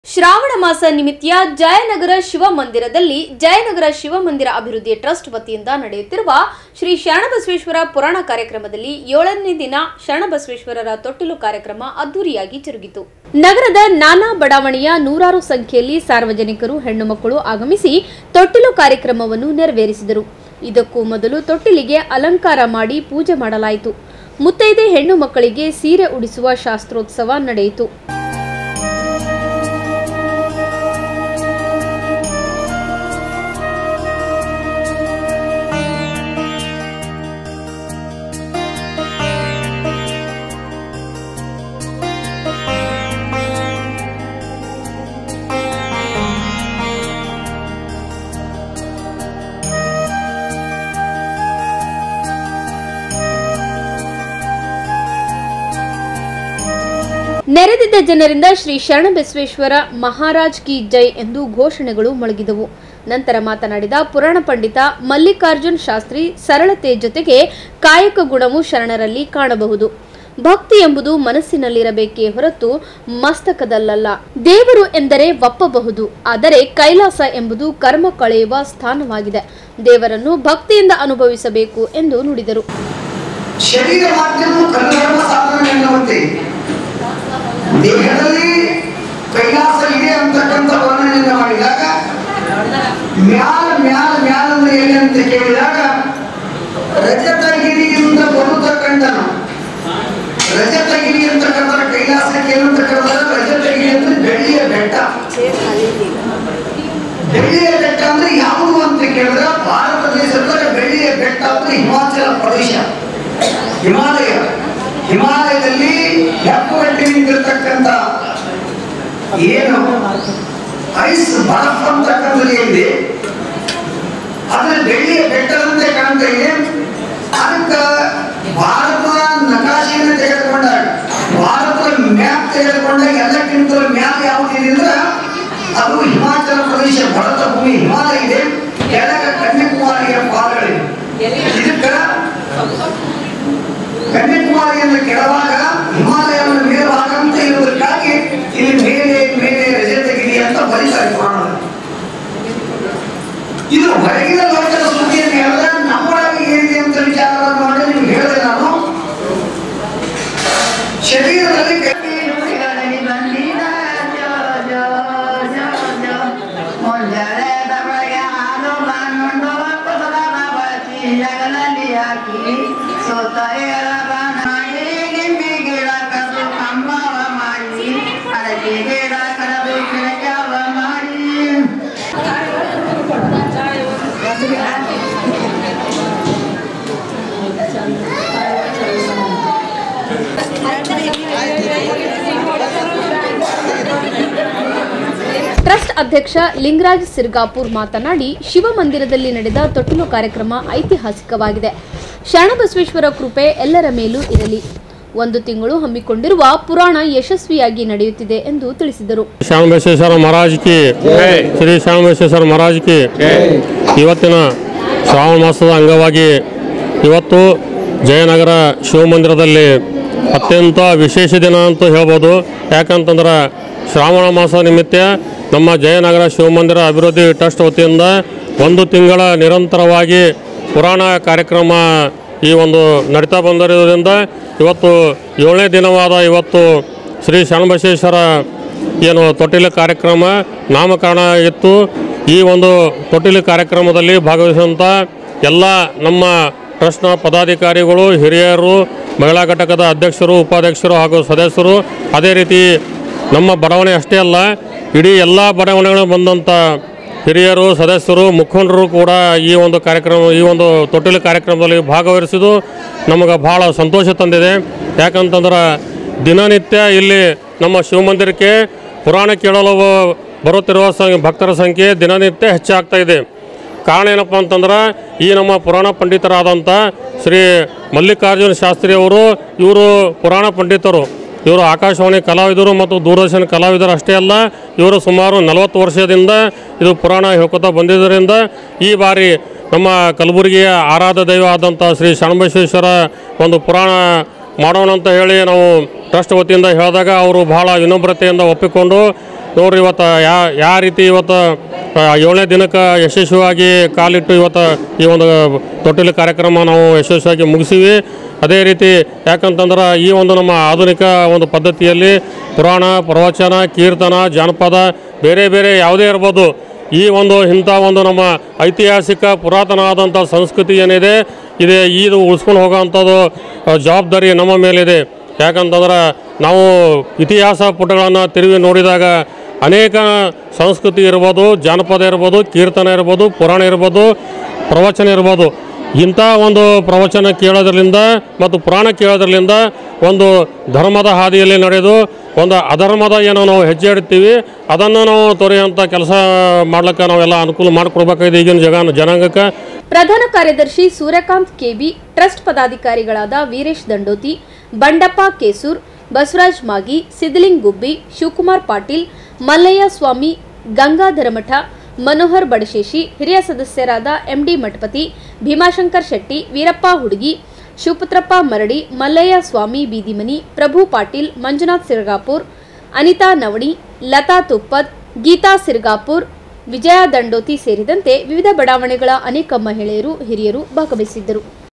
ಶ್ರಾವಣ ಮಾಸ ನಿಮಿತ್ತ ಜಯನಗರ ಶಿವ ಮಂದಿರದಲ್ಲಿ ಜಯನಗರ ಶಿವ ಮಂದಿರ ಅಭಿವೃದ್ಧಿ ಟ್ರಸ್ಟ್ ವತಿಯಿಂದ ನಡೆಯುತ್ತಿರುವ ಶ್ರೀ ಶರಣಬಸವೇಶ್ವರ ಪುರಾಣ ಕಾರ್ಯಕ್ರಮದಲ್ಲಿ ಏಳನೇ ದಿನ ಶರಣಬಸವೇಶ್ವರರ ತೊಟ್ಟಿಲು ಕಾರ್ಯಕ್ರಮ ಅದ್ದೂರಿಯಾಗಿ ಜರುಗಿತು ನಗರದ ನಾನಾ ಬಡಾವಣೆಯ ನೂರಾರು ಸಂಖ್ಯೆಯಲ್ಲಿ ಸಾರ್ವಜನಿಕರು ಹೆಣ್ಣು ಮಕ್ಕಳು ಆಗಮಿಸಿ ತೊಟ್ಟಿಲು ಕಾರ್ಯಕ್ರಮವನ್ನು ನೆರವೇರಿಸಿದರು ಇದಕ್ಕೂ ಮೊದಲು ತೊಟ್ಟಿಲಿಗೆ ಅಲಂಕಾರ ಮಾಡಿ ಪೂಜೆ ಮಾಡಲಾಯಿತು ಮುತ್ತೈದೆ ಹೆಣ್ಣು ಮಕ್ಕಳಿಗೆ ಸೀರೆ ಉಡಿಸುವ ಶಾಸ್ತ್ರೋತ್ಸವ ನಡೆಯಿತು ನೆರೆದಿದ್ದ ಜನರಿಂದ ಶ್ರೀ ಶರಣಬಸವೇಶ್ವರ ಮಹಾರಾಜ್ ಕಿ ಜೈ ಎಂದು ಘೋಷಣೆಗಳು ಮೊಳಗಿದವು ನಂತರ ಮಾತನಾಡಿದ ಪುರಾಣ ಪಂಡಿತ ಮಲ್ಲಿಕಾರ್ಜುನ್ ಶಾಸ್ತ್ರಿ ಸರಳತೆ ಜೊತೆಗೆ ಕಾಯಕ ಗುಣವು ಶರಣರಲ್ಲಿ ಕಾಣಬಹುದು ಭಕ್ತಿ ಎಂಬುದು ಮನಸ್ಸಿನಲ್ಲಿರಬೇಕೇ ಹೊರತು ಮಸ್ತಕದಲ್ಲಲ್ಲ ದೇವರು ಎಂದರೆ ಒಪ್ಪಬಹುದು ಆದರೆ ಕೈಲಾಸ ಎಂಬುದು ಕರ್ಮ ಕಳೆಯುವ ಸ್ಥಾನವಾಗಿದೆ ದೇವರನ್ನು ಭಕ್ತಿಯಿಂದ ಅನುಭವಿಸಬೇಕು ಎಂದು ನುಡಿದರು ಶರೀರ ಮಾಧ್ಯಮವು ಕರ್ಮಕರ್ಮ ಸಾಧನ ಎನ್ನುವಂತೆ ದೇಹದಲ್ಲಿ ಕೈಲಾಸ ಇದೆ ಅಂತಕ್ಕಂಥ ವರ್ಣನೆಯನ್ನು ಮಾಡಿದಾಗ ಮ್ಯಾಲ ಮ್ಯಾಲ ಮ್ಯಾಲ ಅಂದ್ರೆ ಎಲ್ಲಿ ಅಂತ ಕೇಳಿದಾಗ ರಜತಗಿರಿಯಿಂದ ಬರುತ್ತಕ್ಕಂಥನು ರಜತಗಿರಿ ಅಂತಕ್ಕಂಥ ಕೈಲಾಸಕ್ಕೆ ಏನಂತ ಕರೆದಾಗ ರಜತಗಿರಿ ಅಂದ್ರೆ ಬೆಳ್ಳಿಯ ಬೆಟ್ಟ ಬೆಳ್ಳಿಯ ಬೆಟ್ಟ ಅಂದ್ರೆ ಯಾವುದು ಅಂತ ಕೇಳಿದ್ರೆ ಭಾರತ ದೇಶದ ಬೆಳ್ಳಿಯ ಬೆಟ್ಟ ಅಂದ್ರೆ ಹಿಮಾಚಲ ಪ್ರದೇಶ ಹಿಮಾಲಯ ಹಿಮಾಲಯದಲ್ಲಿ ಹೆಪ್ಪುಗಟ್ಟಿ ನಿಂತಿರ್ತಕ್ಕಂಥ ಏನು ಐಸ್ ಬರಫ್ ಅಂತಕ್ಕಂಥದ್ದು ಏನಿದೆ ಅದ್ರ ಬೆಳ್ಳಿಯ ಬೆಟ್ಟದಂತೆ ಕಾಣ್ತಾ ಇದೆ ಅದಕ್ಕೆ ಭಾರತದ ನಕಾಶೆಯನ್ನು ತೆಗೆದುಕೊಂಡಾಗ ಭಾರತದ ಮ್ಯಾಪ್ ತೆಗೆದುಕೊಂಡಾಗ ಎಲ್ಲಕ್ಕಿಂತ ಮ್ಯಾಪ್ ಯಾವುದಿದೆ ಅಂದ್ರೆ ಅದು ಹಿಮಾಚಲ ಪ್ರದೇಶ ಭರತ ಭೂಮಿ ಹಿಮಾಲಯ ಇದೆ ಕೆಳಗ ಕನ್ಯಾಕುಮಾರಿಯ ಪಾದಗಳಿವೆ ಇದಕ್ಕೆ ಕನ್ಯಾಕುಮಾರಿಯನ್ನು ಕೆಳಭಾಗ ಹಿಮಾಲಯವನ್ನು ಮೇಲ್ಭಾಗ ಅಂತ ಇರುವುದಕ್ಕಾಗಿ ಇಲ್ಲಿ ಮೇಲೆ ಮೇಲೆ ರಜತಗಿರಿ ಅಂತ ಬರೀತಾರೆ ಪುರಾಣದಲ್ಲಿ ಇದು ಹೊರಗಿನ ಲೋಕದ ಸುದ್ದಿಯನ್ನು ಹೇಳಿದ್ರೆ ನಮ್ಮೊಳಗೆ ಏನಿದೆ ಅಂತ ವಿಚಾರವನ್ನು ಮಾಡಿ ನಿಮ್ಗೆ ಹೇಳಿದೆ ನಾನು ಶರೀರದಲ್ಲಿ ಕೈ- ಟ್ರಸ್ಟ್ ಅಧ್ಯಕ್ಷ ಲಿಂಗರಾಜ್ ಸಿರ್ಗಾಪುರ್ ಮಾತನಾಡಿ ಶಿವ ಮಂದಿರದಲ್ಲಿ ನಡೆದ ತೊಟ್ಟಿಲು ಕಾರ್ಯಕ್ರಮ ಐತಿಹಾಸಿಕವಾಗಿದೆ ಶರಣಬಸವೇಶ್ವರ ಕೃಪೆ ಎಲ್ಲರ ಮೇಲೂ ಇರಲಿ ಒಂದು ತಿಂಗಳು ಹಮ್ಮಿಕೊಂಡಿರುವ ಪುರಾಣ ಯಶಸ್ವಿಯಾಗಿ ನಡೆಯುತ್ತಿದೆ ಎಂದು ತಿಳಿಸಿದರು ಶ್ಯಾಮ ಬಸವೇಶ್ವರ ಮಹಾರಾಜ್ ಕಿ ಶ್ರೀ ಶ್ಯಾಮ ಬಸವೇಶ್ವರ ಮಹಾರಾಜ್ ಕಿ ಇವತ್ತಿನ ಶ್ರಾವಣ ಮಾಸದ ಅಂಗವಾಗಿ ಇವತ್ತು ಜಯನಗರ ಶಿವಮಂದಿರದಲ್ಲಿ ಅತ್ಯಂತ ವಿಶೇಷ ದಿನ ಅಂತ ಹೇಳ್ಬೋದು ಯಾಕಂತಂದ್ರೆ ಶ್ರಾವಣ ಮಾಸ ನಿಮಿತ್ತ ನಮ್ಮ ಜಯನಗರ ಶಿವಮಂದಿರ ಅಭಿವೃದ್ಧಿ ಟ್ರಸ್ಟ್ ವತಿಯಿಂದ ಒಂದು ತಿಂಗಳ ನಿರಂತರವಾಗಿ ಪುರಾಣ ಕಾರ್ಯಕ್ರಮ ಈ ಒಂದು ನಡೀತಾ ಬಂದಿರೋದ್ರಿಂದ ಇವತ್ತು ಏಳನೇ ದಿನವಾದ ಇವತ್ತು ಶ್ರೀ ಶರಣಬಸವೇಶ್ವರ ಏನು ತೊಟ್ಟಿಲ ಕಾರ್ಯಕ್ರಮ ನಾಮಕರಣ ಇತ್ತು ಈ ಒಂದು ತೊಟ್ಟಿಲ ಕಾರ್ಯಕ್ರಮದಲ್ಲಿ ಭಾಗವಹಿಸುವಂಥ ಎಲ್ಲ ನಮ್ಮ ಟ್ರಸ್ಟ್ನ ಪದಾಧಿಕಾರಿಗಳು ಹಿರಿಯರು ಮಹಿಳಾ ಘಟಕದ ಅಧ್ಯಕ್ಷರು ಉಪಾಧ್ಯಕ್ಷರು ಹಾಗೂ ಸದಸ್ಯರು ಅದೇ ರೀತಿ ನಮ್ಮ ಬಡಾವಣೆ ಅಷ್ಟೇ ಅಲ್ಲ ಇಡೀ ಎಲ್ಲ ಬಡಾವಣೆಗಳು ಬಂದಂಥ ಹಿರಿಯರು ಸದಸ್ಯರು ಮುಖಂಡರು ಕೂಡ ಈ ಒಂದು ಕಾರ್ಯಕ್ರಮ ಈ ಒಂದು ತೊಟ್ಟಿಲ ಕಾರ್ಯಕ್ರಮದಲ್ಲಿ ಭಾಗವಹಿಸಿದ್ದು ನಮಗೆ ಭಾಳ ಸಂತೋಷ ತಂದಿದೆ ಯಾಕಂತಂದ್ರೆ ದಿನನಿತ್ಯ ಇಲ್ಲಿ ನಮ್ಮ ಶಿವಮಂದಿರಕ್ಕೆ ಪುರಾಣ ಕೇಳಲು ಬರುತ್ತಿರುವ ಸಂ ಭಕ್ತರ ಸಂಖ್ಯೆ ದಿನನಿತ್ಯ ಹೆಚ್ಚಾಗ್ತಾ ಇದೆ ಕಾರಣ ಏನಪ್ಪ ಅಂತಂದ್ರೆ ಈ ನಮ್ಮ ಪುರಾಣ ಪಂಡಿತರಾದಂಥ ಶ್ರೀ ಮಲ್ಲಿಕಾರ್ಜುನ ಶಾಸ್ತ್ರಿ ಅವರು ಇವರು ಪುರಾಣ ಪಂಡಿತರು ಇವರು ಆಕಾಶವಾಣಿ ಕಲಾವಿದರು ಮತ್ತು ದೂರದರ್ಶನ ಕಲಾವಿದರು ಅಷ್ಟೇ ಅಲ್ಲ ಇವರು ಸುಮಾರು ನಲವತ್ತು ವರ್ಷದಿಂದ ಇದು ಪುರಾಣ ಹೇಳ್ಕೊತಾ ಬಂದಿದ್ದರಿಂದ ಈ ಬಾರಿ ನಮ್ಮ ಕಲಬುರಗಿಯ ಆರಾಧ ದೈವ ಆದಂಥ ಶ್ರೀ ಶರಣಬಸವೇಶ್ವರ ಒಂದು ಪುರಾಣ ಮಾಡೋಣ ಅಂತ ಹೇಳಿ ನಾವು ಟ್ರಸ್ಟ್ ವತಿಯಿಂದ ಹೇಳಿದಾಗ ಅವರು ಬಹಳ ವಿನಮ್ರತೆಯಿಂದ ಒಪ್ಪಿಕೊಂಡು ನೋಡ್ರಿ ಇವತ್ತು ಯಾ ಯಾವ ರೀತಿ ಇವತ್ತು ಆ, ಏಳನೇ ದಿನಕ್ಕೆ ಯಶಸ್ವಿಯಾಗಿ ಕಾಲಿಟ್ಟು ಇವತ್ತು ಈ ಒಂದು ತೊಟ್ಟಿಲು ಕಾರ್ಯಕ್ರಮ ನಾವು ಯಶಸ್ವಿಯಾಗಿ ಮುಗಿಸಿವಿ ಅದೇ ರೀತಿ ಯಾಕಂತಂದ್ರೆ ಈ ಒಂದು ನಮ್ಮ ಆಧುನಿಕ ಒಂದು ಪದ್ಧತಿಯಲ್ಲಿ ಪುರಾಣ ಪ್ರವಚನ ಕೀರ್ತನ ಜಾನಪದ ಬೇರೆ ಬೇರೆ ಯಾವುದೇ ಇರ್ಬೋದು ಈ ಒಂದು ಇಂಥ ಒಂದು ನಮ್ಮ ಐತಿಹಾಸಿಕ ಪುರಾತನ ಆದಂಥ ಸಂಸ್ಕೃತಿ ಏನಿದೆ ಇದೆ ಇದು ಉಳಿಸ್ಕೊಂಡು ಹೋಗೋವಂಥದ್ದು ಆ, ಜವಾಬ್ದಾರಿ ನಮ್ಮ ಮೇಲಿದೆ ಯಾಕಂತಂದ್ರೆ ನಾವು ಇತಿಹಾಸ ಪುಟಗಳನ್ನು ತಿರುಗಿ ನೋಡಿದಾಗ ಅನೇಕ ಸಂಸ್ಕೃತಿ ಇರ್ಬೋದು ಜಾನಪದ ಇರ್ಬೋದು ಕೀರ್ತನ ಇರ್ಬೋದು ಪುರಾಣ ಇರ್ಬೋದು ಪ್ರವಚನ ಇರ್ಬೋದು ಇಂಥ ಒಂದು ಪ್ರವಚನ ಕೇಳೋದ್ರಿಂದ ಮತ್ತು ಪುರಾಣ ಕೇಳೋದ್ರಿಂದ ಒಂದು ಧರ್ಮದ ಹಾದಿಯಲ್ಲಿ ನಡೆದು ಒಂದು ಅಧರ್ಮದ ಏನೋ ನಾವು ಹೆಜ್ಜೆ ಇಡ್ತೀವಿ ಅದನ್ನು ನಾವು ತೊರೆಯುವಂಥ ಕೆಲಸ ಮಾಡ್ಲಿಕ್ಕೆ ನಾವೆಲ್ಲ ಅನುಕೂಲ ಮಾಡಿಕೊಡ್ಬೇಕಾಗಿದೆ ಈಗಿನ ಜಗ ಜನಾಂಗಕ್ಕೆ ಪ್ರಧಾನ ಕಾರ್ಯದರ್ಶಿ ಸೂರ್ಯಕಾಂತ್ ಕೆಬಿ ಟ್ರಸ್ಟ್ ಪದಾಧಿಕಾರಿಗಳಾದ ವೀರೇಶ್ ದಂಡೋತಿ ಬಂಡಪ್ಪ ಕೇಸೂರ್ ಬಸವರಾಜ್ ಮಾಗಿ ಸಿದ್ಲಿಂಗ್ ಗುಬ್ಬಿ ಶಿವಕುಮಾರ್ ಪಾಟೀಲ್ ಮಲ್ಲಯ್ಯ ಸ್ವಾಮಿ ಗಂಗಾಧರ ಮಠ ಮನೋಹರ್ ಬಡಶೇಷಿ ಹಿರಿಯ ಸದಸ್ಯರಾದ ಎಂಡಿ ಮಠಪತಿ ಭೀಮಾಶಂಕರ್ ಶೆಟ್ಟಿ ವೀರಪ್ಪ ಹುಡುಗಿ ಶಿವಪುತ್ರಪ್ಪ ಮರಡಿ ಮಲ್ಲಯ್ಯ ಸ್ವಾಮಿ ಬೀದಿಮನಿ ಪ್ರಭು ಪಾಟೀಲ್ ಮಂಜುನಾಥ್ ಸಿರ್ಗಾಪುರ್ ಅನಿತಾ ನವಣಿ ಲತಾ ತುಪ್ಪದ್ ಗೀತಾ ಸಿರ್ಗಾಪುರ್ ವಿಜಯ ದಂಡೋತಿ ಸೇರಿದಂತೆ ವಿವಿಧ ಬಡಾವಣೆಗಳ ಅನೇಕ ಮಹಿಳೆಯರು ಹಿರಿಯರು ಭಾಗವಹಿಸಿದ್ದರು